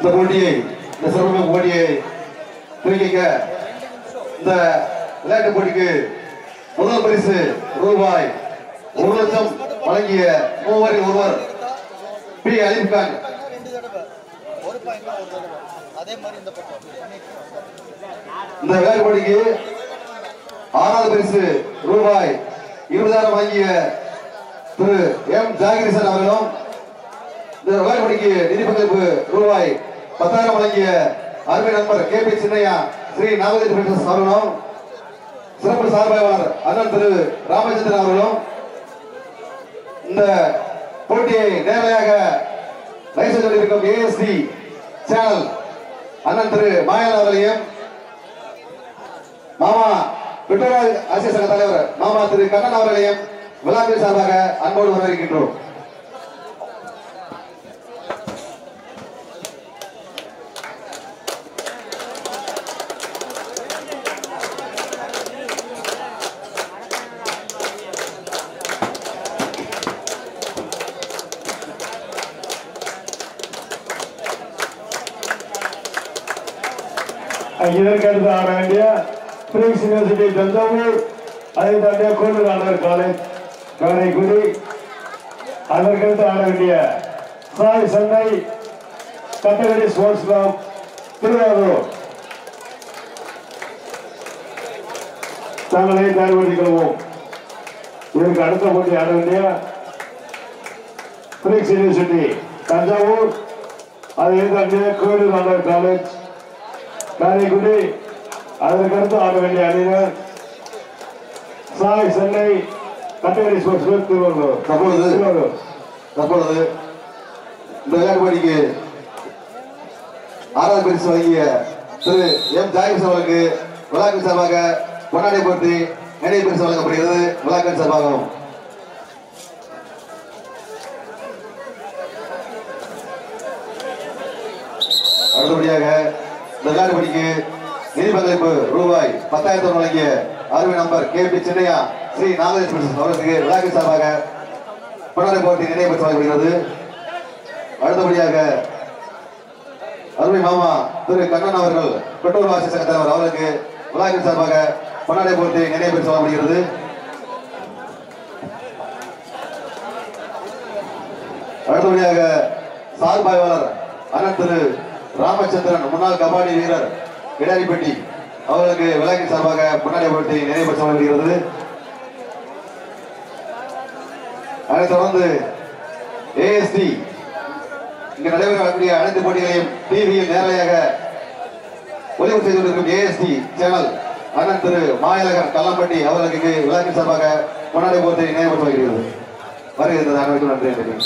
இந்த போட்டியை இந்த சிறப்பு போட்டியை துவங்கிக்க இந்த விளையாட்டு போட்டிக்கு முதல் பரிசு ரூபாய் ஒரு லட்சம் வழங்கிய மூவரில் ஒருவர் பி அலீப் கான் ரெண்டு தடவை ஒரு பாயிண்ட் ஒரு தடவை அதே மாதிரி இந்த பக்கம் இந்த விளையாட்டு போட்டிக்கு ஆறாவது பரிசு ரூபாய் இருபதாயிரம் வழங்கிய திரு எம் ஜாகிரிசன் அவர்களும் இந்த விளையாட்டு போட்டிக்கு நிதி பங்களிப்பு ரூபாய் பத்தாயிரம் வழங்கிய அருமை நண்பர் K P Chinnaiah Sri Nagadevi Princess அவர்களும் சிறப்பு சார்பாளர் அண்ணன் திரு ராமச்சந்திரன் அவர்களும் இந்த போட்டியை நேரலையாக லைசன்ஸ் சொல்லியிருக்கும் ஏஎஸ்டி சேனல் அண்ணன் திரு மாயன் அவர்களையும் மாமா பெற்றோர் ஆசிய சங்க தலைவர் மாமா திரு கண்ணன் அவர்களையும் விழாக்கள் சார்பாக அன்போடு வரவேற்கின்றோம் இதற்கடுத்து ஆட வேண்டிய பிரிக்ஸ் யூனிவர்சிட்டி தஞ்சாவூர் அதை தாண்டிய கோண்டூர் ஆண்டவர் காலேஜ் காரைக்குடி அதற்கடுத்து ஆட வேண்டிய சாய் சென்னை கட்டகடி ஸ்போர்ட்ஸ் கிளப் திருவாரூர் தங்களை தயார்படுத்திக் கொள்வோம் இதற்கு அடுத்த போட்டி ஆட வேண்டிய பிரிக்ஸ் யூனிவர்சிட்டி தஞ்சாவூர் அதை தாண்டிய கோயிலூர் ஆண்டவர் காலேஜ் காரைக்குடி அதற்கடுத்து ஆட வேண்டிய அணியினர் சாய் சென்னை கட்டகரி ஸ்போர்ட்ஸ் கிளப் திருவள்ளூர் தற்பொழுது திருவள்ளூர் தற்பொழுது இந்த விளையாட்டு போட்டிக்கு ஆறாவது பரிசு வழங்கிய திரு எம் ஜாகிர் அவர்களுக்கு விழாக்கள் சார்பாக கொண்டாடி போட்டி நினைவு பரிசு வழங்கப்படுகிறது விழாக்கள் சார்பாகவும் அடுத்தபடியாக இந்த விளையாட்டு போட்டிக்கு நிதி பங்களிப்பு ரூபாய் பத்தாயிரத்தி வழங்கிய அருமை நம்பர் கே பி சின்னையா ஸ்ரீ நாகேஸ்வரன் அவர்களுக்கு விழாக்கள் சார்பாக கொண்டாடி போட்டி நினைவு பரிசு வழங்கப்படுகிறது அடுத்தபடியாக அருமை மாமா திரு கண்ணன் அவர்கள் பெற்றோர் வாசி சங்க தலைவர் அவருக்கு விழாக்கள் சார்பாக கொண்டாடி போட்டி நினைவு பரிசு வழங்கப்படுகிறது அடுத்தபடியாக சார்பாய்வாளர் அண்ணன் திரு ராமச்சந்திரன் முன்னாள் கபாடி வீரர் இடாரிப்பட்டி அவர்களுக்கு விழாக்கின் சார்பாக முன்னாடி போட்டி நினைவு பரிசு வழங்கப்படுகிறது அதைத் தொடர்ந்து ஏஎஸ்டி இங்கு நடைபெறக்கூடிய அனைத்து போட்டிகளையும் டிவியில் நேரலையாக ஒளிவு செய்து கொண்டிருக்கும் ஏஎஸ்டி சேனல் அண்ணன் திரு மாயலகன் கல்லம்பட்டி அவர்களுக்கு விழாக்கின் சார்பாக கொண்டாடி போட்டி நினைவு வருகிறது வருகிறது அனைவருக்கும் நன்றி நன்றி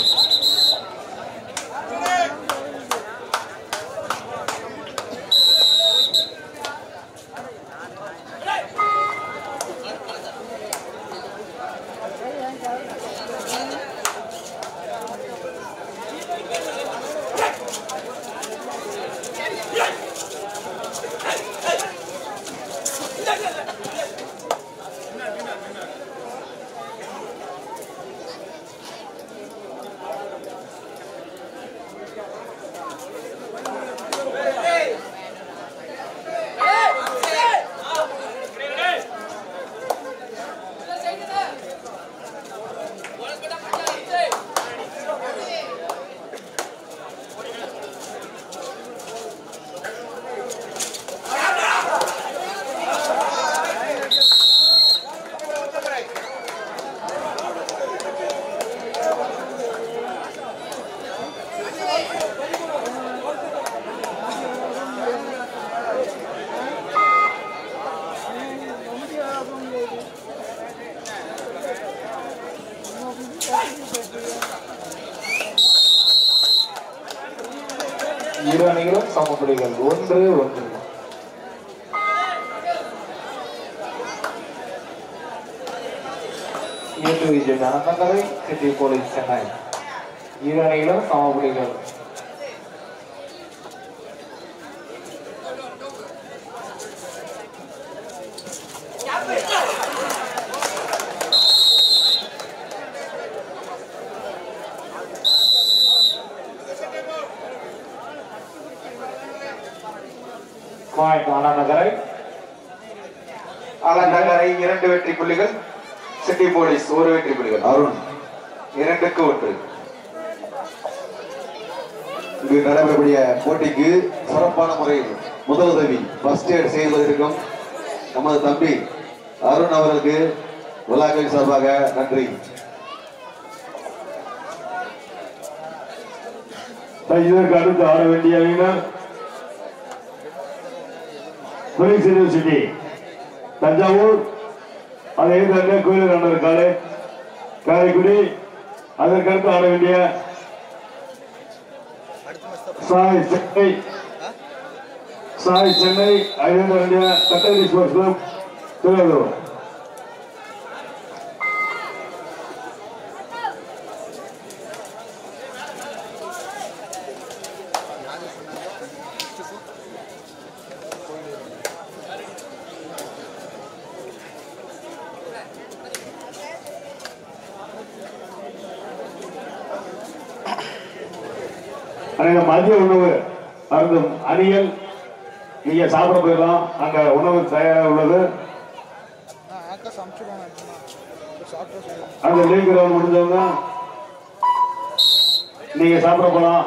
இரு அணிகளும் சமப்புள்ளிகள் ஒன்று ஒன்று ஏட்டு விஜய் அனந்தங்கரை சிட்டி போலீஸ் சென்னை இரு அணிகளும் சமப்புள்ளிகள் பாயிண்ட் அண்ணாநகரை அலந்தகரை இரண்டு வெற்றி புள்ளிகள் சிட்டி போலீஸ் ஒரு வெற்றி புள்ளிகள் அருண் இரண்டுக்கு ஒன்று இங்கு நடைபெறக்கூடிய போட்டிக்கு சிறப்பான முறையில் முதலுதவி ஃபர்ஸ்ட் எய்ட் செய்வதற்கும் நமது தம்பி அருண் அவர்களுக்கு விழாக்கள் சார்பாக நன்றி இதற்கு அடுத்து ஆட வேண்டிய அணியினர் பிரிக்ஸ் யூனிவர்சிட்டி தஞ்சாவூர் அதை எதிர்த்து கோயில் கண்டர் காலை காரைக்குடி அதற்கடுத்து ஆட வேண்டிய சாய் சென்னை சாய் சென்னை அதை எதிர்த்து வேண்டிய கட்டளை ஸ்போர்ட்ஸ் கிளப் திருவள்ளூர் அன்னைக்கு மதிய உணவு அருந்தும் அணிகள் நீங்க சாப்பிட போயிடலாம் அங்க உணவு தயாராக உள்ளது ஆக்கஸ் அமுச்சுடுவாங்க சாப்பிட்டு அந்த லீக் கிரவுண்ட் முடிஞ்சவங்க நீங்க சாப்பிட போலாம்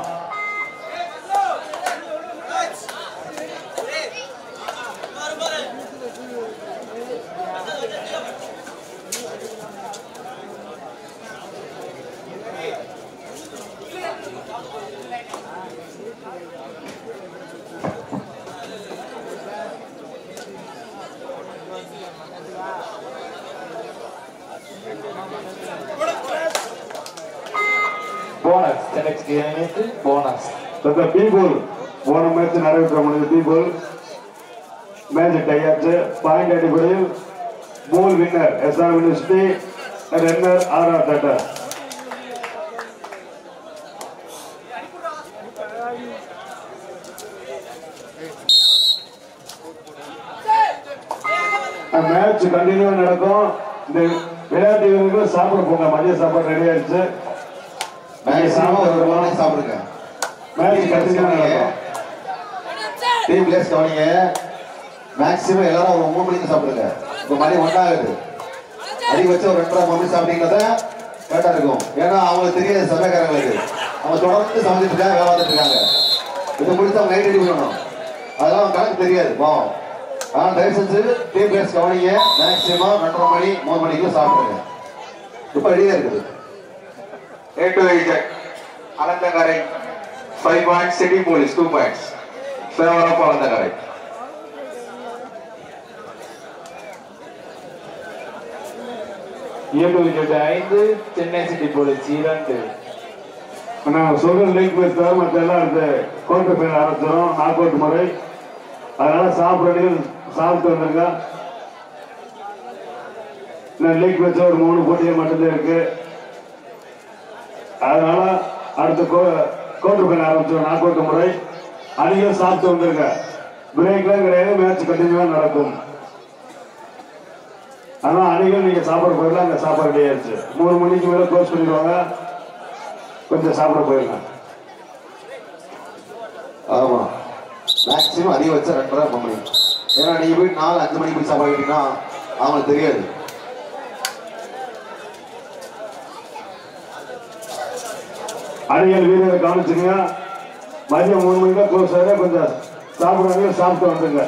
போனஸ் சென்னை அணிக்கு போனஸ் அந்த பீபோல் போன மேட்ச் நடைபெற்ற முடிஞ்ச பீபோல் மேட்ச் டையாச்சு பாயிண்ட் அடிப்படையில் போல் வின்னர் எஸ்ஆர் யூனிவர்சிட்டி ரன்னர் ஆர் ஆர் டாட்டா மேட்ச் கண்டினியூ நடக்கும் இந்த விளையாட்டு வீரர்கள் சாப்பிட போங்க மதிய சாப்பாடு ரெடி ஆயிடுச்சு மேக்ஸிமம் ஒரு மணி சாப்பிடுங்க மேட்ச் கண்டினியூ நடக்கும் டீம் பிளேயர்ஸ் கவனிங்க மேக்ஸிமம் எல்லாரும் ஒரு மூணு மணிக்கு சாப்பிடுங்க இப்போ மணி ஒன்றாகுது அதிகபட்சம் ஒரு ரெண்டரை மூணு மணி சாப்பிட்டீங்கன்னா கரெக்டாக இருக்கும் ஏன்னா அவங்களுக்கு தெரியாது சமையக்காரங்களுக்கு அவங்க தொடர்ந்து சமைச்சிட்டு இருக்காங்க வேலை பார்த்துட்டு இருக்காங்க இதை முடிச்சு அவங்க நைட் ரெடி பண்ணணும் அதெல்லாம் அவங்க கணக்கு தெரியாது பாவம் ஆனால் தயவு செஞ்சு டீம் பிளேயர்ஸ் கவனிங்க மேக்ஸிமம் ரெண்டரை மணி மூணு மணிக்கு சாப்பிடுங்க இப்போ ரெடியாக இருக்குது A to Z. Alanthakarai five points city police two points favour of Alanthakarai ஏழு விக்கெட் ஐந்து சென்னை சிட்டி போலீஸ் இரண்டு நான் சொல்ற லைக் பேஸ் தவிர மற்ற எல்லாம் இந்த கோட்டை பேர் ஆரம்பிச்சிடும் நாக் அவுட் முறை அதனால சாப்பிட்றீங்க சாப்பிட்டு வந்துருங்க நான் லீக் வச்ச ஒரு மூணு போட்டிகள் மட்டும்தான் இருக்கு அதனால அடுத்த கோ கோட்டை பேர் ஆரம்பிச்சிடும் நாக் அவுட் முறை அணிகள் சாப்பிட்டு வந்துருங்க பிரேக்லாம் கிடையாது மேட்ச் கண்டினியூவாக நடக்கும் ஆனா அணிகள் நீங்க சாப்பிட போயிடலாம் அங்க சாப்பாடு கிடையாது மூணு மணிக்கு மேல க்ளோஸ் பண்ணிடுவாங்க கொஞ்சம் சாப்பிட போயிருங்க ஆமா மேக்ஸிமம் அதிகபட்சம் ரெண்டரை மூணு மணி ஏன்னா நீங்க போய் நாலு அஞ்சு மணிக்கு போய் சாப்பிட்டீங்கன்னா அவங்களுக்கு தெரியாது அணிகள் வீரரை கவனிச்சுங்க மதியம் மூணு மணிக்கு தான் க்ளோஸ் ஆகுது கொஞ்சம் சாப்பிடுவாங்க சாப்பிட்டு வந்துங்க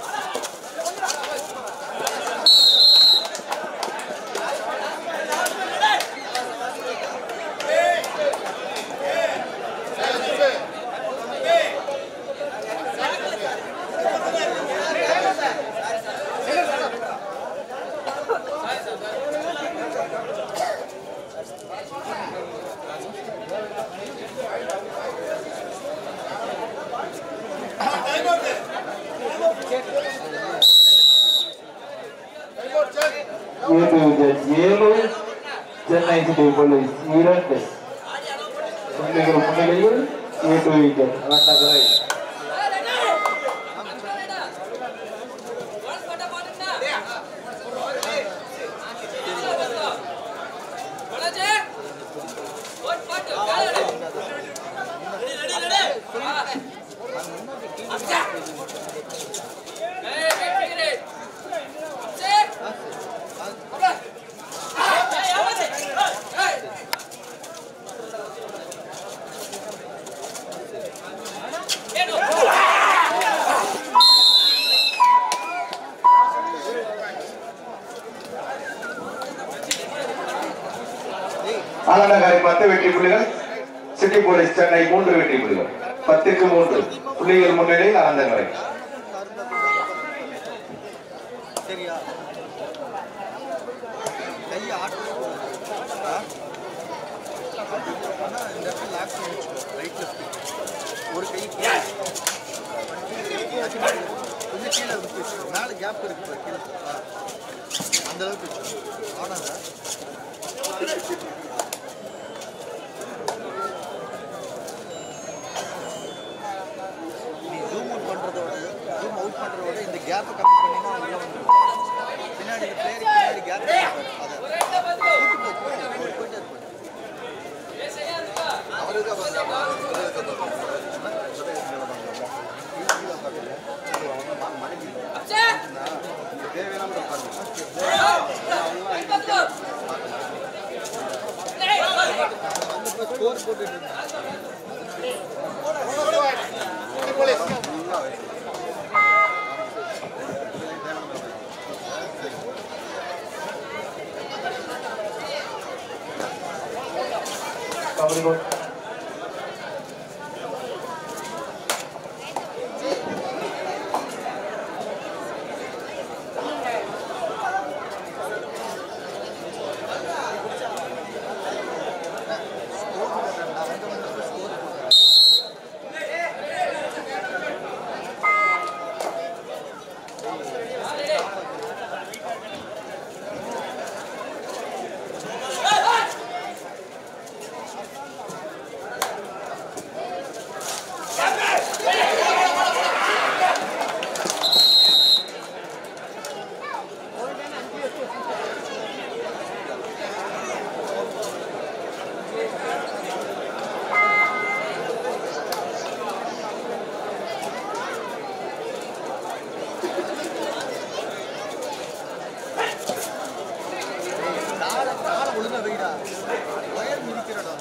ஏழு விக்கெட் ஏழு சென்னை சிட்டி போலீஸ் இரண்டு புள்ளிகள் முன்னிலையில் ஏழு விக்கெட் அலந்தகரை ஆலந்தகரை பத்து வெற்றி புள்ளிகள் சிட்டி போலீஸ் சென்னை மூன்று வெற்றி புள்ளிகள் பத்துக்கு மூன்று புள்ளிகள் முன்னிலையில் ஆனந்தகரை சரியா கையை ஆட்டு இந்த இடத்துல லாக் பண்ணி வச்சுக்கோ ரைட் லெஃப்ட் ஒரு கை கொஞ்சம் கீழே இருந்து வச்சுக்கோ மேலே கேப் இருக்கு பாரு, கீழே ஆ. அந்த அளவுக்கு வச்சுக்கோ ஆடாத நீ ஜூம் அவுட் பண்ணுறதோட ஜூம் அவுட் பண்ணுறதோட இந்த கேப்பை கம்மி பண்ணினா உள்ள வந்துடும் பின்னாடி பிளேயருக்கு பின்னாடி கேப் அதை கூட்டு போ, கூட்டு போ, போயிட்டே இருப்பாரு. அவருக்கு அப்புறம் அவருக்கு அப்புறம் தேவையான ஸ்கோர் போட்டுட்டு இருந்தாங்க கபடி கோட் காலை காலை ஒழுங்கா வைடா ஒயர் மிதிக்கிறடா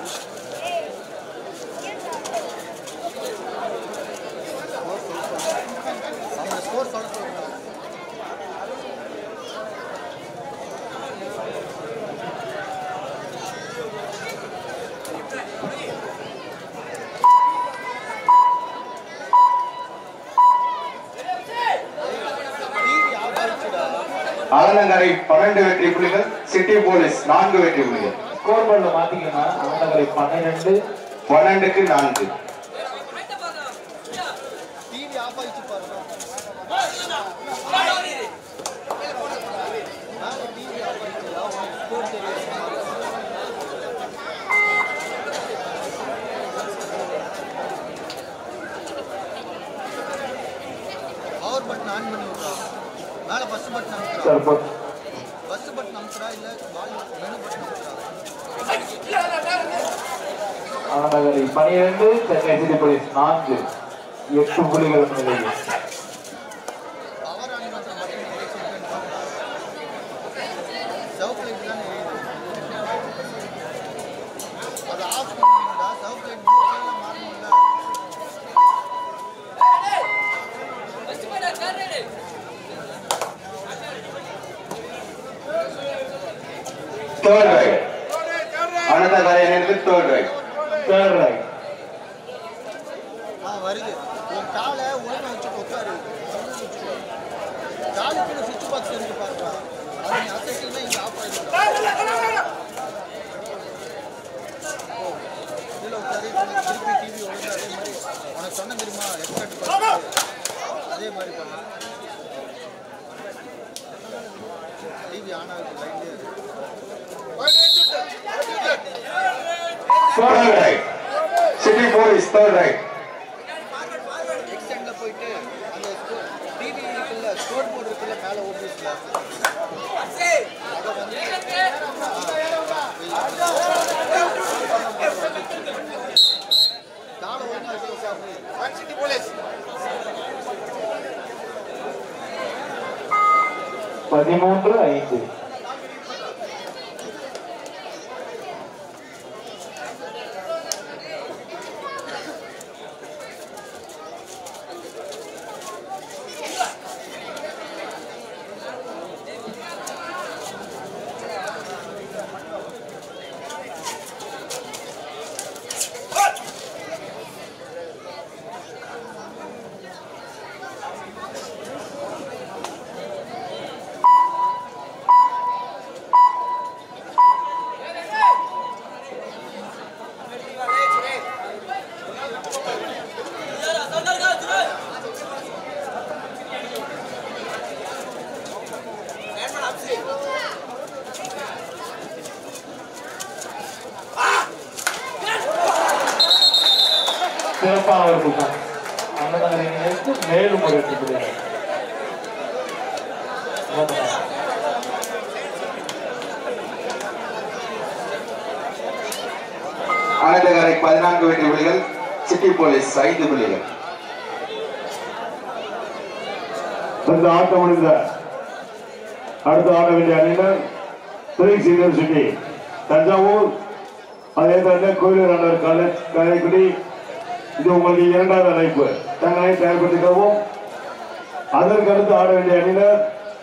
அவங்க ஸ்கோர் சொல்ல சொல்றா டிவி ஆஃப் ஆயிடுச்சுடா ஆலந்தகரை பன்னெண்டு வெற்றி புள்ளிகள் சிட்டி போலீஸ் நான்கு வெற்றி புள்ளிகள் ஸ்கோர் போர்டில் மாற்றிக்கோங்க ஆனந்தகரை பன்னிரெண்டு பன்னெண்டுக்கு நான்கு டிவி ஆஃப் ஆயிடுச்சு பாருங்க மேலே டிவி ஆஃப் ஆயிடுச்சுடா உனக்கு ஸ்கோர் தெரியும் பவர் பட்டன் ஆன் பண்ணி விட்றா மேலே ஃபஸ்ட் பட்டன் அமுக்குறா சார் பத் ஃபஸ்ட் பட்டன் அமுக்குறா இல்லை பால் மெனு பட்டன் அமுக்குறா ஆனந்தகரை பனிரெண்டு சென்னை சிட்டி போலீஸ் நான்கு எட்டு புள்ளிகள் முன்னிலையில் பவர் ஆன் பண்ணுற பட்டன் சவுப் லைட் தானே எரியுது அதை ஆஃப் பண்ணணும்டா சவுப் லைட் ப்ளூ கலரில் மாறணும்ல தேர்ட் ரைட் ஆனந்தகரை அணியினருக்கு தேர்ட் ரைட் தேர்ட் ரைட் ஆ வருது உன் காலை ஒழுங்கா வச்சு உட்காரு காலுக்குள்ள சுவிட்ச் பாக்ஸ் இருக்கு பாருப்பா அது நீ அசைக்கலன்னா இங்கே ஆஃப் ஆகிடும் இதில் உட்காரு திருப்பி டிவி ஒழுங்கா அதே மாதிரி உனக்கு சொன்ன தெரியுமா எக்ஸ்பர்ட் அதே மாதிரி பண்ணு டிவி ஆன் ஆகுது லைட்லேயே இருக்கு third right city police third right எக்ஸ்டெண்டில் போயிட்டு அந்த டிவி இருக்குல்ல ஸ்கோர் போர்டு இருக்குல்ல மேலே ஓபிஎஸ்ல அதை வந்து காலை ஒழுங்கா வச்சு உட்காரு. பதிமூன்று ஐந்து சிறப்பான ஒரு புத்தகம் அன்னதானிக்கு மேலும் ஒரு எட்டு புள்ளிகள் அனந்தகரை பதினான்கு வெற்றி புள்ளிகள் சிட்டி போலீஸ் ஐந்து புள்ளிகள் இந்த ஆட்டம் முடிந்த அடுத்து ஆட வேண்டிய அணியினர் பிரிக்ஸ் யூனிவர்சிட்டி தஞ்சாவூர் அதே தவிர கோயிலூர் காலேஜ் காரைக்குடி இது உங்களுக்கு இரண்டாவது அழைப்பு தங்களை தயார்படுத்திக்கவும் அதற்கு அடுத்து ஆட வேண்டிய அணியினர்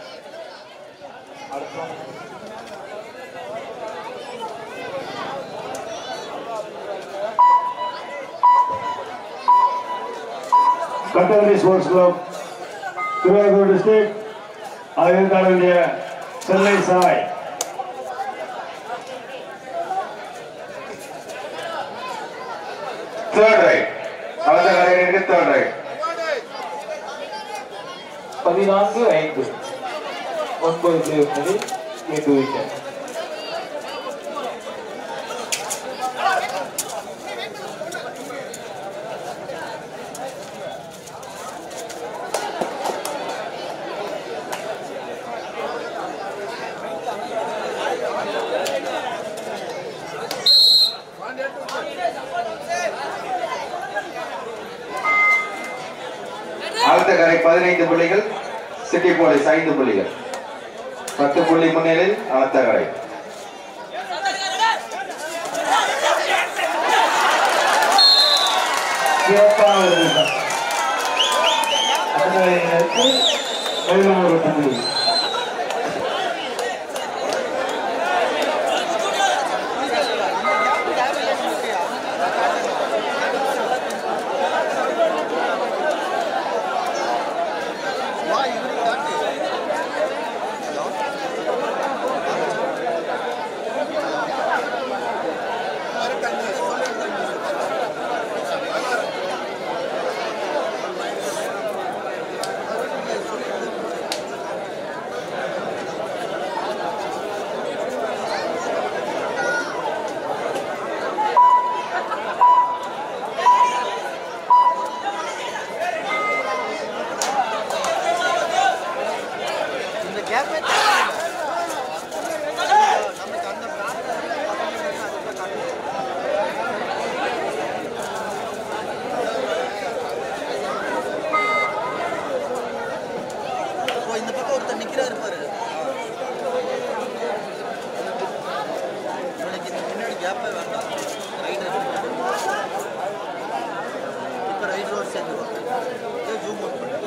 கட்டவரி ஸ்போர்ட்ஸ் கிளப் திருவாரூர் டிஸ்ட்ரிக்ட் அதில் ஆட வேண்டிய சென்னை சாய் தேர்ட் ரைட் அனந்தகரையினருக்கு தேர்ட் ரைட் பதினான்கு ஐந்து ஒன்பது புள்ளி முன்னாடி எட்டு விக்கெட் அனந்தகரை பதினைந்து புள்ளிகள் சிட்டி போலீஸ் ஐந்து புள்ளிகள் பத்து புள்ளி முன்னிலையில் அனந்தகரை சிறப்பான ஒரு புத்தகம் அன்னதானிக்கு மேலும் ஒரு எட்டு புள்ளி வா இவருக்கு காட்டு இந்த கேப்பே நமக்கு அந்த ஓ இந்த பக்கம் ஒருத்தர் நிக்கிறாரு பாரு இவனுக்கு இந்த பின்னாடி கேப்பே வேண்டாம் ரைடர் இப்போ ரைடரோடு சேர்ந்து ஜூம் அவுட் பண்ணு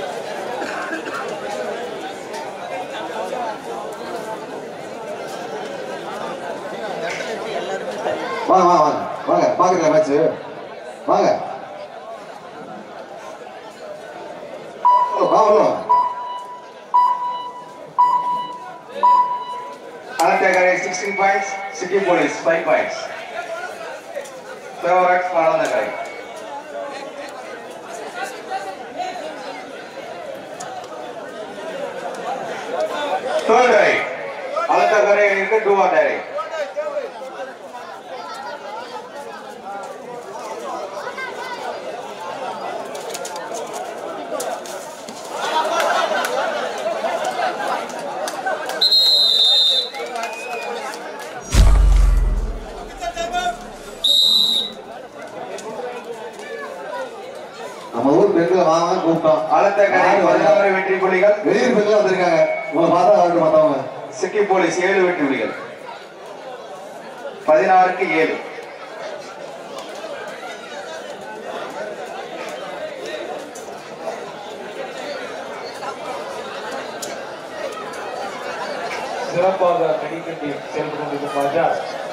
இந்த இடத்துல இருக்க எல்லாருமே தெரியும் வாங்க வாங்க வாங்க வாங்க பாக்குறீங்களா மேட்ச் வாங்க வா உள்ள வாங்க Anandakarai sixteen points city police five points favourite Anandakarai third right Anandakarai இருக்கு டூ ஆர் டைரி நம்ம ஊர் பெண்களை வாங்க கூப்பிட்டோம் அனந்தகரை பதினோரு வெற்றி புள்ளிகள் வெளியூர் பெண்கள் வந்திருக்காங்க உங்களை பார்த்தா அவருக்கு மற்றவங்க சிட்டி போலீஸ் ஏழு வெற்றி புலிகள் பதினாறுக்கு ஏழு சிறப்பாக மெடிக்கல் டீம் செயல்பட்டு கொண்டிருக்கும் ராஜா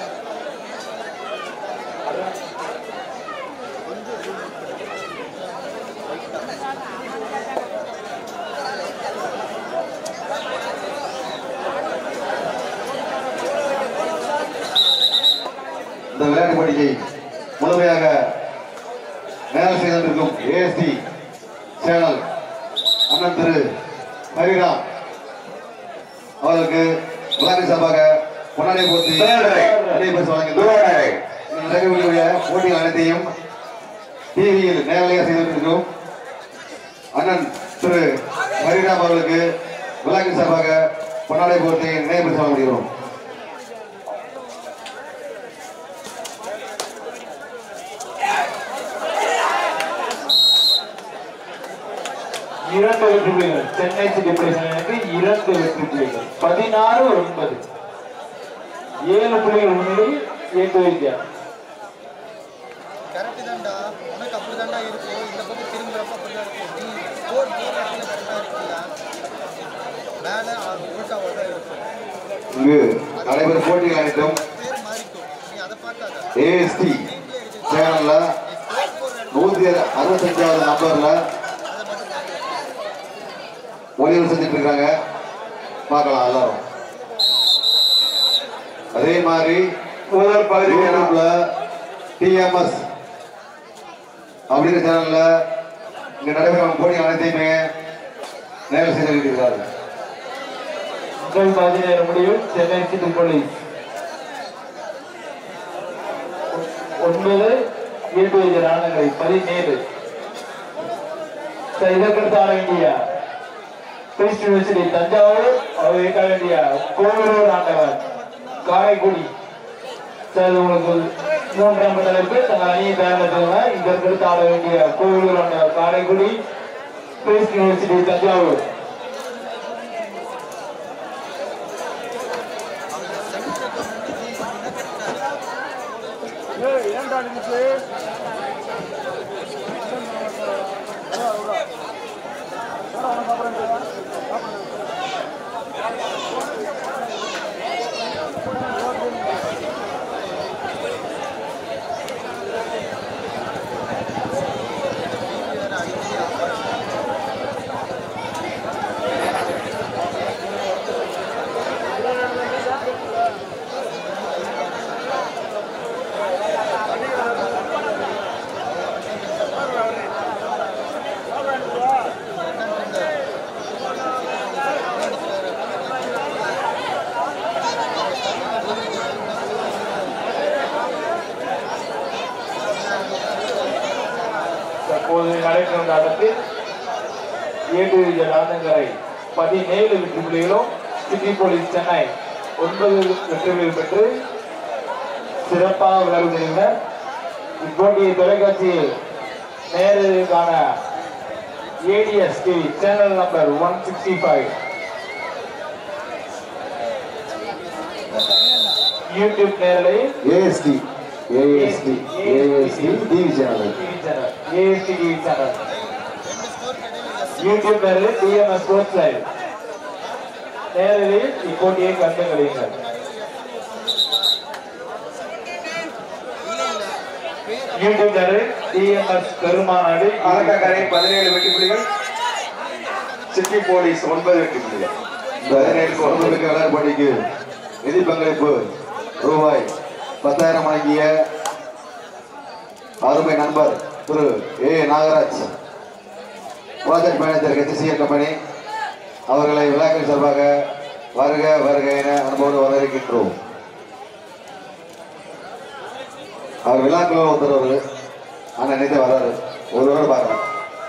இந்த விளையாட்டு போட்டியை முழுமையாக நேரம் செய்து கொண்டிருக்கும் ஏஎஸ்டி சேனல் அண்ணன் திரு ஹரிராம் அவர்களுக்கு விளையாட்டு சார்பாக பொன்னாடை போட்டி விளையாடரை. பரிசு வழங்குகிறார் இந்த நடக்கக்கூடிய போட்டிகள் அனைத்தையும் டிவியில் நேரலையாக செய்து கொண்டிருக்கிறோம் அண்ணன் திரு ஹரிராம் அவர்களுக்கு விளையாட்டு சார்பாக பொன்னாடை போட்டி நினைவு பரிசு வழங்குகிறோம் இரண்டு வெற்றி புள்ளிகள் சென்னை சிட்டி பிரச்சனைக்கு இரண்டு வெற்றி புள்ளிகள் பதினாறு ஒன்பது ஏழு புள்ளிகள் முன்னிலையில் எட்டு வைத்தியா கரெக்டு தான்டா உனக்கு அப்படி தான்டா இருக்கும் இந்த பக்கம் திரும்புறப்ப அப்படி தான் இருக்கும் நீ ஸ்கோர் போகிற இடத்துல கரெக்டாக இருக்கியா மேலே உள்டாவாக தான் இருக்கும் இங்கு நடைபெறும் போட்டிகள் அனைத்தும் பேர் மாறிக்கும் நீ அதை பார்க்காத ஏஎஸ்டி சேனல்ல நீ ஸ்கோர் போகிற இடத்துல நூத்தி அறுபத்தஞ்சாவது நம்பர்ல அதை மட்டும் பார்க்க ஒளிவு செஞ்சுட்டு இருக்காங்க பார்க்கலாம் எல்லாரும் அதே மாதிரி முதல் பகுதி யூடியூப்ல டிஎம்எஸ் அப்படிங்கிற சேனல்ல இங்க நடைபெறும் போட்டிகள் அனைத்தையுமே நேரில் செய்து இருக்கிறார்கள் முதல் பாதி நேர முடிவில் சென்னை சிட்டி போலீஸ் ஒன்பது எட்டு வைத்திய ராணங்களை பதினேழு சார், இதற்கடுத்து ஆட வேண்டிய கிறிஸ்ட் யூனிவர்சிட்டி தஞ்சாவூர் அவர் இருக்க வேண்டிய கோவிலூர் ஆண்டவர் காரைக்குடி சார் இது உங்களுக்கு மூன்றாம் தலைப்பு தங்கள் அணியை தயாரித்துள்ள இதற்கடுத்து ஆட வேண்டிய கோவிலூர் ஆண்டவர் காரைக்குடி கிறிஸ்ட் யூனிவர்சிட்டி தஞ்சாவூர் தற்போது நடைபெறும் வந்த ஆட்டத்தில் ஏழு ராதங்கரை பதினேழு வெற்றி புள்ளிகளும் சிட்டி போலீஸ் சென்னை ஒன்பது வெற்றிகள் பெற்று சிறப்பாக விளையாடுகின்றனர் இப்போட்டியை தொலைக்காட்சியில் நேரடிக்கான ADS TV channel number one sixty five YouTube நேரலையில் AST AST AST TV channel TV channel AST TV channel YouTube நேரில் டிஎம்எஸ் ஸ்போர்ட்ஸ் லைவ் நேரலில் இப்போட்டியை கண்டு கழியுங்கள் யூடியூப் நேரில் டிஎம்எஸ் பெருமாநாடு அலங்கக்கரை பதினேழு வெற்றி புலிகள் சிட்டி போலீஸ் ஒன்பது வெற்றி புலிகள் இந்த ஒன்பதுக்கு விளையாட்டு போட்டிக்கு நிதி பங்களிப்பு ரூபாய் பத்தாயிரம் வழங்கிய அருமை நண்பர் Thiru A Nagaraj project manager HCL company அவர்களை விழாக்கள் சார்பாக வருக வருக என அன்போடு வரவேற்கின்றோம் அவர் விழாக்கள் ஒருத்தர் அவரு ஆனால் நினைத்தே வராரு ஒரு தடவை பார்க்கலாம்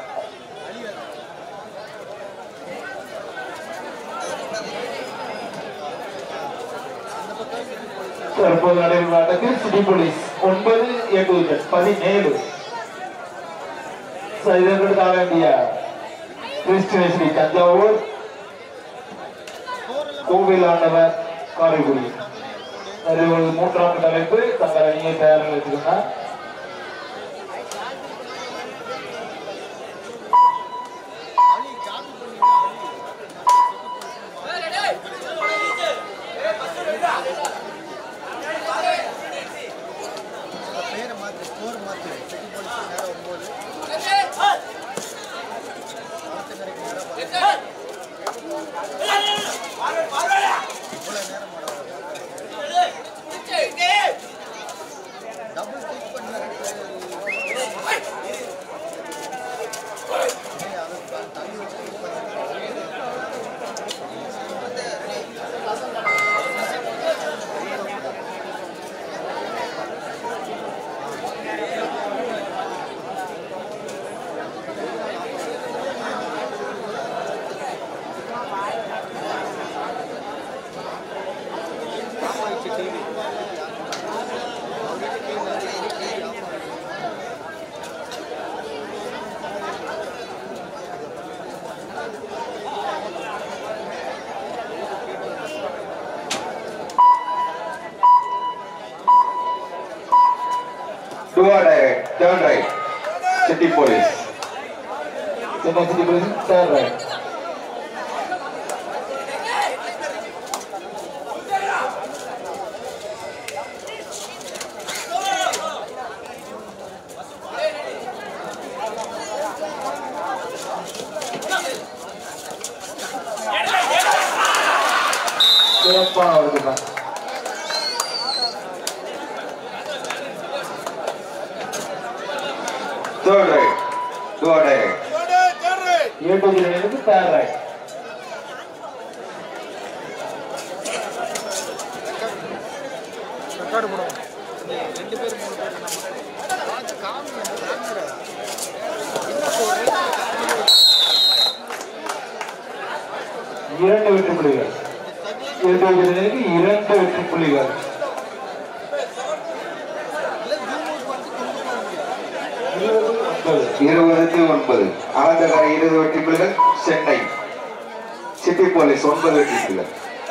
தற்போது நடைபெறும் ஆட்டத்தில் சிட்டி போலீஸ் ஒன்பது எட்டு விக்கெட் பதினேழு இதற்கடுத்து ஆட வேண்டிய கிறிஸ்டியன் தஞ்சாவூர் கோவில் ஆண்டவர் காரைக்குடி அது ஒரு மூன்றாம் தலைப்பு தங்கள் அணியை தயாரில் வச்சிருந்தார் பேரை மாற்று ஸ்கோர் மாற்று செட்டி போலீஸ் நேரம் ஒன்பது ஆத்தங்கரைக்கு நேரம் பத்து. இவ்வளவு நேரம் டபுள் கிளிக் பண்ணி ஏய், அது த- தள்ளி வச்சு click பண்ணி. ஆஃப் ஆயிடுச்சு TV Two are direct, turn right. City Police. Chennai city police third right சிறப்பான ஒரு defence Third right. Two are direct. A to ஜீரோக்கு தேர்ட் ரைட் ரெக்கார்டு போடுவோம் ரெண்டு பேர் மூணு பேர் நம்ம பார்த்து காமி அந்த கேமரா இரண்டு வெற்றி புள்ளிகள் ஏ டு ஜீரோக்கு இரண்டு வெற்றி புள்ளிகள் இருபதுக்கு ஒன்பது ஆனந்தகரை இருபது வெற்றி புள்ளிகள் சென்னை சிட்டி போலீஸ் ஒன்பது வெற்றி புள்ளிகள்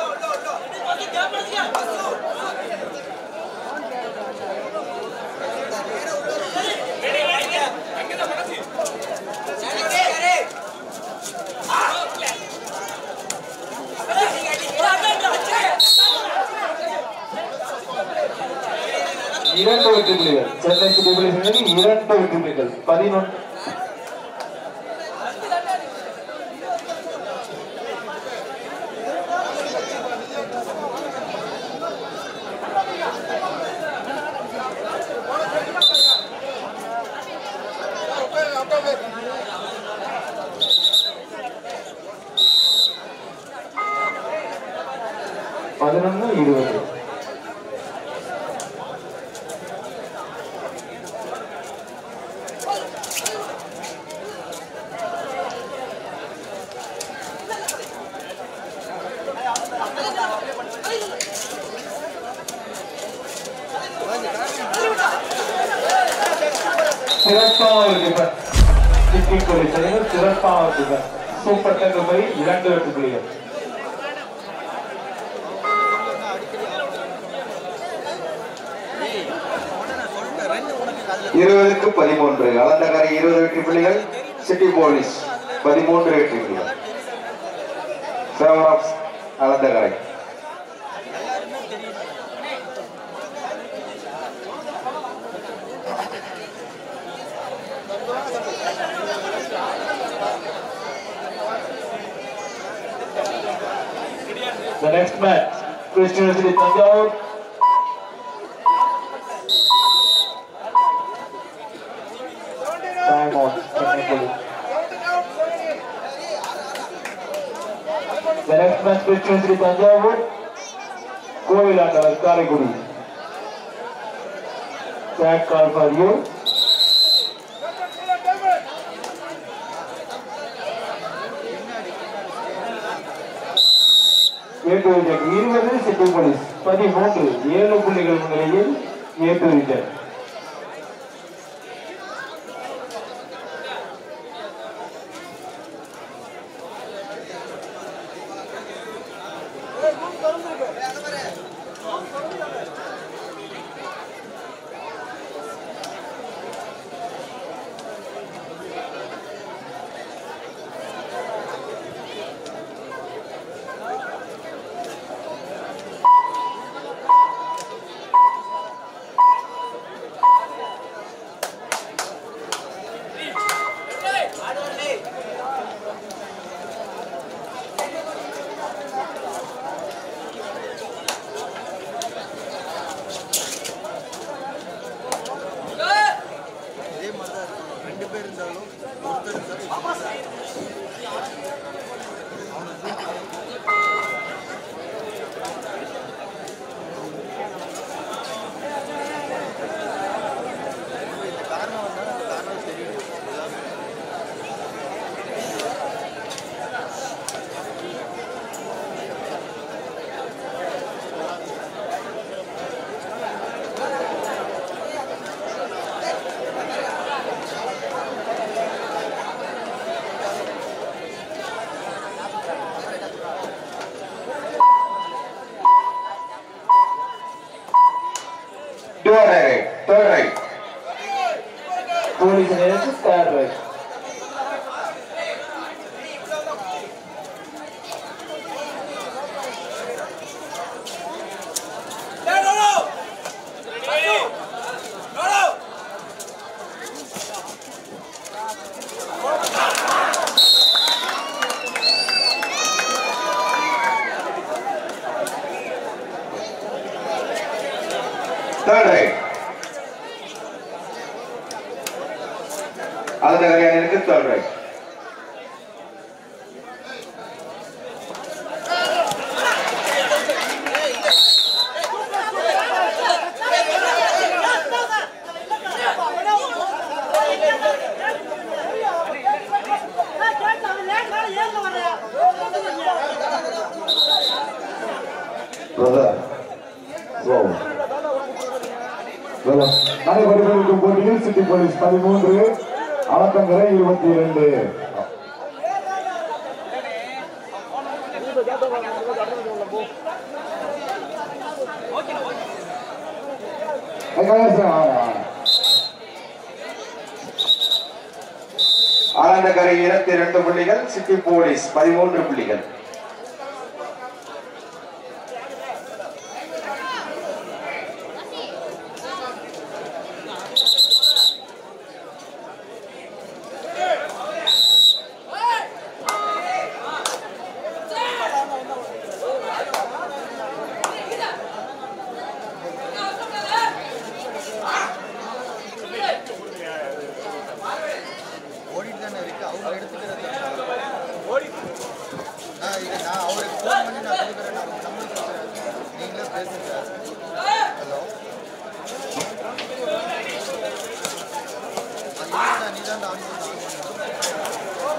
இரண்டு வெற்றி புள்ளிகள் சென்னை சிட்டி போலீஸ் அணிக்கு இரண்டு வெற்றி புள்ளிகள் பதினொன்று பதினொன்று இருபது சிறப்பான ஒரு டிஃபன் சிட்டி போலீஸ் அணிகள் சிறப்பான ஒரு டிஃபன் சூப்பர் டக்கு போய் இரண்டு வெற்றி புள்ளிகள் இருபதுக்கு பதிமூன்று அலந்தகரை இருபது வெற்றி புள்ளிகள் சிட்டி போலீஸ் பதிமூன்று வெற்றி புள்ளிகள் seven of Alanthakarai The next match, Christian University Tanjore. Time out. Chennai Police. The next match, Christian University Tanjore. Kovilandavar Karaikudi Tag call for you. Eight wicket இருபது சிட்டி போலீஸ் பதிமூன்று ஏழு புள்ளிகள் முன்னிலையில் ஏட்டு விக்கெட் இதே மாதிரி தான் இருக்கும் ரெண்டு பேர் இருந்தாலும் ஒருத்தர் இருந்தாலும் இந்த காரணம் வந்தால் அந்த காரணம் தெரியும் Two on right, third right. Police நேரத்து தேர்ட் ரைட் Third right. அந்த கரையானிற்கு third right. பிரதர் ஓ பிரதர் நடைபெறும் போட்டியில் சிட்டி போலீஸ் பதிமூன்று அளத்தங்கரை இருபத்தி இரண்டு ஆனந்தகரை இருபத்தி இரண்டு புள்ளிகள் சிட்டி போலீஸ் பதிமூன்று புள்ளிகள் ஓடிட்டு தானே இருக்கு அவங்க எடுத்துக்கிறது நான் இதை நான் அவருக்கு ஃபோன் பண்ணி நான் கொடுக்குறேன் நான் அவங்க நம்பர் கொடுக்குறேன் நீங்களே பேசுங்க ஹலோ அது நீ தான் ஆன் பண்ண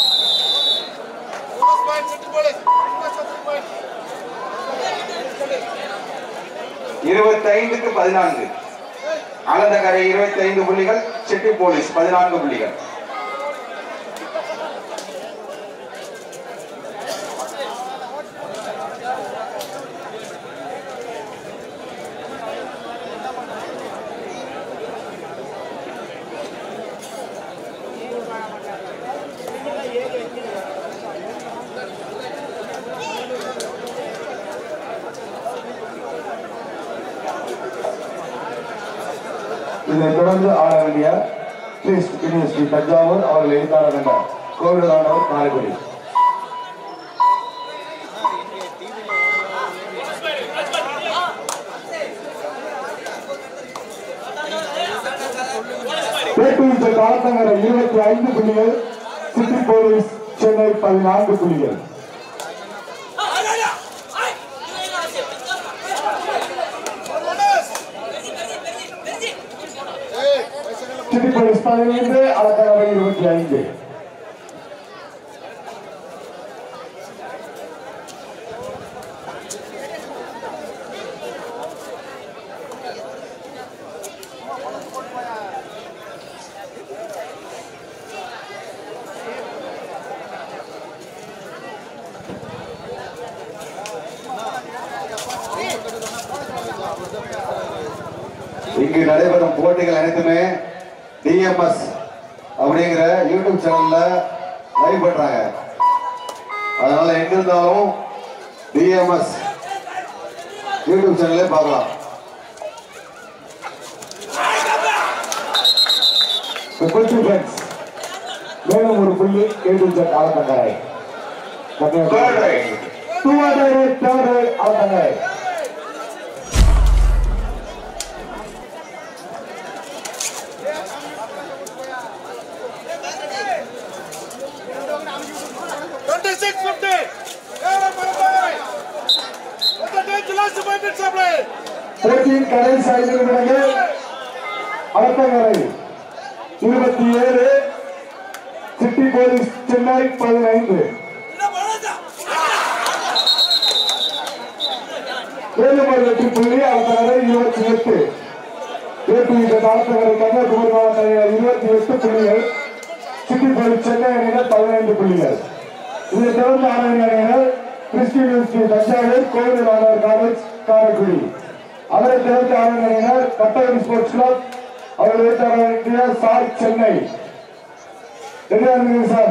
இருபத்தி ஐந்துக்கு பதினான்கு ஆனந்தகரை இருபத்தி ஐந்து புள்ளிகள் சிட்டி போலீஸ் பதினான்கு புள்ளிகள் இதைத் தொடர்ந்து ஆட வேண்டிய கிறிஸ்ட் யூனிவர்சிட்டி தஞ்சாவூர் அவர்கள் எழுத்தாளர் என்ற கோவில் ஆண்டவர் காரைக்குடி பேட்டூர் காலத்தங்கர இருபத்தி ஐந்து புள்ளிகள் சிட்டி போலீஸ் சென்னை பதினான்கு புள்ளிகள் சிட்டி போலீஸ் பதினைந்து அலத்தங்கரை இருபத்தி ஐந்து இங்கு நடைபெறும் போட்டிகள் அனைத்துமே டிஎம்எஸ் அப்படிங்கிற யூடியூப் சேனல்ல லைவ் பண்றாங்க அதனால எங்க இருந்தாலும் டிஎம்எஸ் யூடியூப் சேனல்லே பார்க்கலாம் முப்பத்தி ஃப்ரெண்ட்ஸ் மேலும் ஒரு புள்ளி ஏழு ஜெட் Alathankarai Third right. Two hundred third Alathankarai Twenty-six fifty. What's the date? Last minute supply. போட்டியின் கடைசி ஐந்து நிமிடங்கள் ஆலத்தங்கரை இருபத்தி ஏழு சிட்டி போலீஸ் சென்னை பதினைந்து வேலுமலை வெற்றி புள்ளி ஆலத்தங்கரை இருபத்தி எட்டு ஏபி ஆலத்தங்கரை கன்னியாகுமரி மாவட்ட இருபத்தி எட்டு புள்ளிகள் சிட்டி போலீஸ் சென்னை அணியினர் பதினைந்து புள்ளிகள் இதை தொடர்ந்து ஆன அணியினர் கிறிஸ்டியன் யூனிவர்சிட்டி தஞ்சாவூர் கோவில் மாணவர் காலேஜ் காரைக்குடி அவரை தொடர்ந்து ஆன அணியினர் கட்டளை ஸ்போர்ட்ஸ் கிளப் அவர்கள் வைத்த சாய் சென்னை என்ன இருந்தீங்க சார்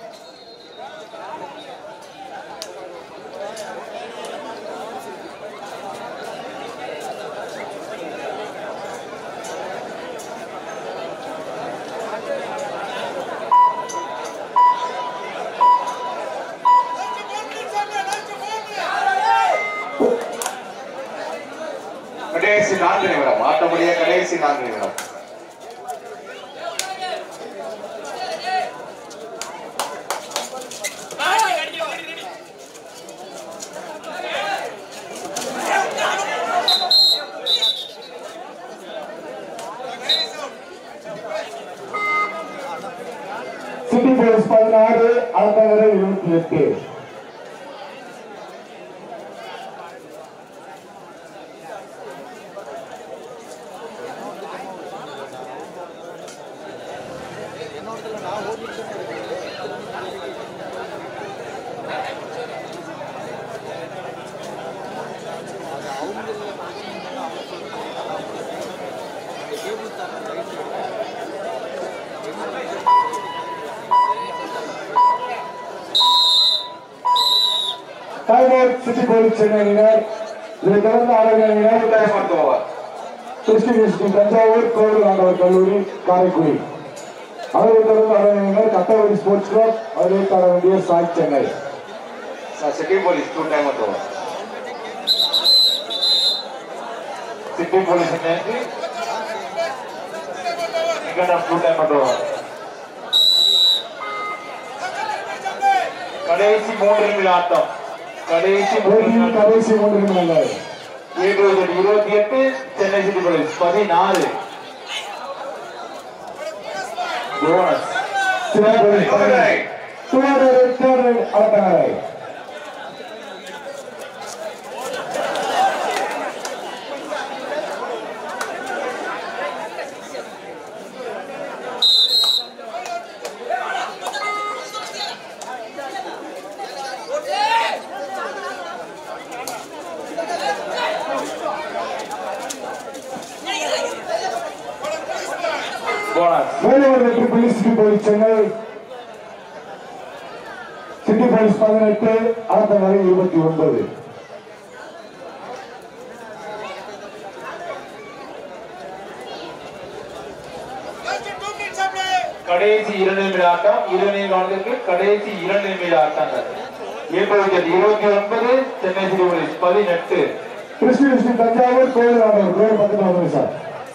கடைசி நான்கு நிமிடம் ஆட்டமுடிய கடைசி நான்கு நிமிடம் சிட்டி போலீஸ் பதினாறு ஆலத்தங்கரை இருபத்தி எட்டு என்னோடதுல நான் ஓடிட்டு அது அவங்க அவங்க சொல்றாங்க டேபிள் தானே right time out city police Chennai அணியினர் இதை தொடர்ந்து ஆரோக்கிய அணியினர் டைம் அடுத்த ஓவர் கிறிஸ்டின் யூனிவர்சிட்டி தஞ்சாவூர் கோவில் ஆண்டவர் கல்லூரி காரைக்குடி அவரை தொடர்ந்து ஆரோக்கிய அணியினர் கட்டவரி ஸ்போர்ட்ஸ் கிளப் அவரை தர வேண்டிய Sai Chennai city police two time அடுத்த ஓவர் சிட்டி போலீஸ் நேற்று செகண்ட் ஆஃப் டூ டைம் மட்டும் கடைசி மூன்று நிமிட ஆட்டம் கடைசி மூன்று போட்டியின் நிமிடம் கடைசி மூன்று நிமிடங்கள் ஏழு இருபத்தி எட்டு சென்னை சிட்டி போலீஸ் பதினாலு bonus city police Third right. Two hundred third Alathankarai bonus Vellore வெற்றி புள்ளி city police Chennai city police பதினெட்டு ஆலத்தங்கரை இருபத்தி ஒன்பது கடைசி இரண்டு நிமிட ஆட்டம் இருபது கவனத்திற்கு கடைசி இரண்டு நிமிட ஆட்டங்கள் ஏப்ரல் இருபத்தி ஒன்பது சென்னை சிட்டி போலீஸ் பதினெட்டு கிறிஸ்டின் யூனிவர்சிட்டி தஞ்சாவூர் கோவில் ஆண்டவர் கோவில் பக்கத்தில் வந்துருங்க சார்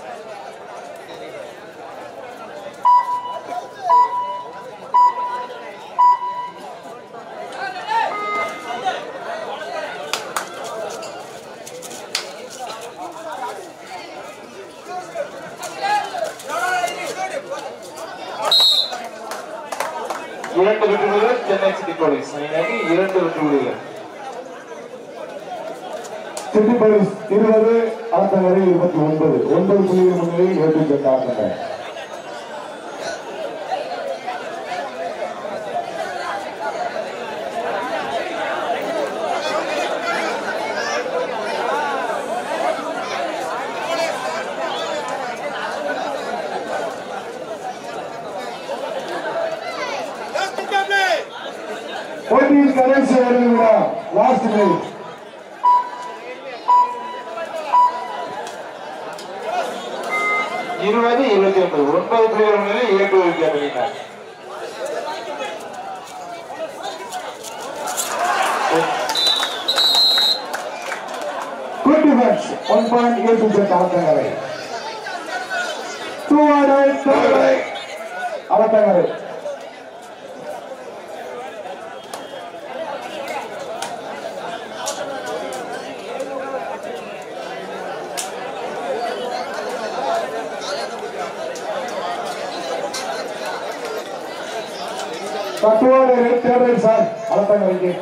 இரண்டு வெற்றிகள் சென்னை சிட்டி போலீஸ் அணியினருக்கு இரண்டு வெற்றிகள் சிட்டி போலீஸ் இருபது ஆலத்தங்கரை இருபத்தி ஒன்பது ஒன்பது புள்ளிகள் முன்னிலையில் ஏழு ஜெட் ஆலத்தங்கரை போட்டியில் கடைசி ஒரு நிமிடம் லாஸ்ட் மினிட் இருபது இருபத்தி ஒன்பது ஒன்பது புள்ளிகள் முன்னிலை இரண்டு விக்கெட் அணியினர் good defence one point eight wicket Avathankarai two hundred Avathankarai தட்டுவாடு தேர்ட் ரைட் சார் அவத்தங்கரைக்கு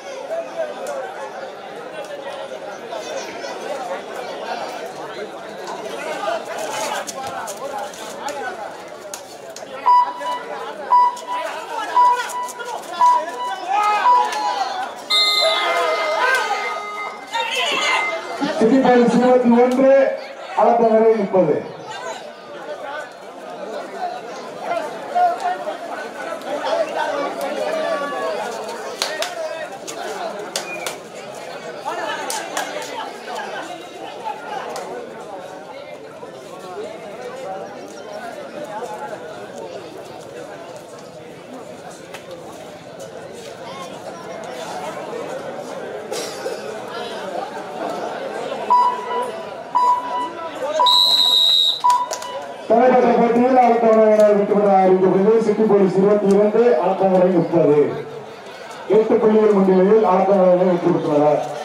சிட்டி பாயிண்ட்ஸ் இருபத்தி ஒன்று அளத்தங்கரை முப்பது தலைப்பட்ட போட்டியில் அளத்தவரையினர் விட்டுவிட அறிவிக்கப்பட்டது சிட்டி போலீஸ் இருபத்தி இரண்டு அளத்தவரை முப்பது எட்டு புள்ளிகள் முன்னிலையில் அளத்தவரை வெற்றி பெற்றுள்ளனர்